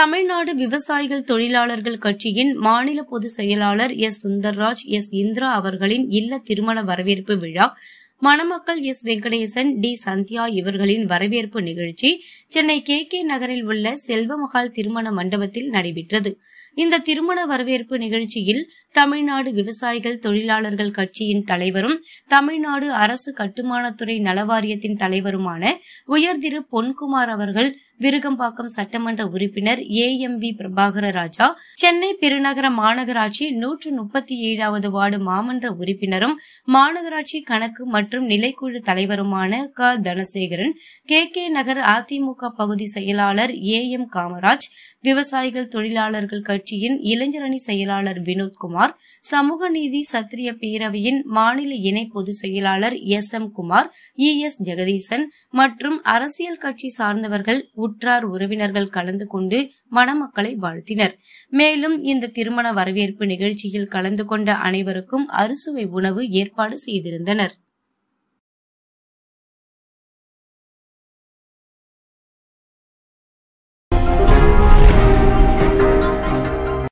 தமிழ்நாடு விவசாயிகள் தொழிலாளர்கள் கட்சியின் மாநில பொதுச் செயலாளர் எஸ் சுந்தர்ராஜ் எஸ் இந்திரா அவர்களின் இல்ல திருமண வரவேற்பு விழா மணமக்கள் எஸ் வெங்கடேசன் டி சந்தியா இவர்களின் வரவேற்பு நிகழ்ச்சி சென்னை கே கே நகரில் உள்ள செல்வமகால் திருமண மண்டபத்தில் நடைபெற்றது இந்த திருமண வரவேற்பு நிகழ்ச்சியில் தமிழ்நாடு விவசாயிகள் தொழிலாளர்கள் கட்சியின் தலைவரும் தமிழ்நாடு அரசு கட்டுமானத்துறை நலவாரியத்தின் தலைவருமான உயர்திரு பொன்குமார் அவர்கள் விருகம்பாக்கம் சட்டமன்ற உறுப்பினர் A M V Prabhakara Raja Chennai பெருநகர மாநகராட்சி நூற்று முப்பத்தி ஏழாவது வார்டு மாமன்ற உறுப்பினரும் மாநகராட்சி கணக்கு மற்றும் நிலைக்குழு தலைவருமான க தனசேகரன் கே கே நகர் அதிமுக பகுதி செயலாளர் ஏ எம் காமராஜ் விவசாயிகள் தொழிலாளர்கள் கட்சியின் இளைஞரணி செயலாளர் வினோத்குமார் சமூக நீதி சத்திரிய பேரவையின் மாநில இணை பொதுச் செயலாளர் எஸ் எம் குமார் இ எஸ் ஜெகதீசன் மற்றும் அரசியல் கட்சி சார்ந்தவர்கள் உற்றார் உறவினர்கள் கலந்து கொண்டு மணமக்களை வாழ்த்தினர் மேலும் இந்த திருமண வரவேற்பு நிகழ்ச்சியில் கலந்து கொண்ட அனைவருக்கும் அறுசுவை உணவு ஏற்பாடு செய்திருந்தனர்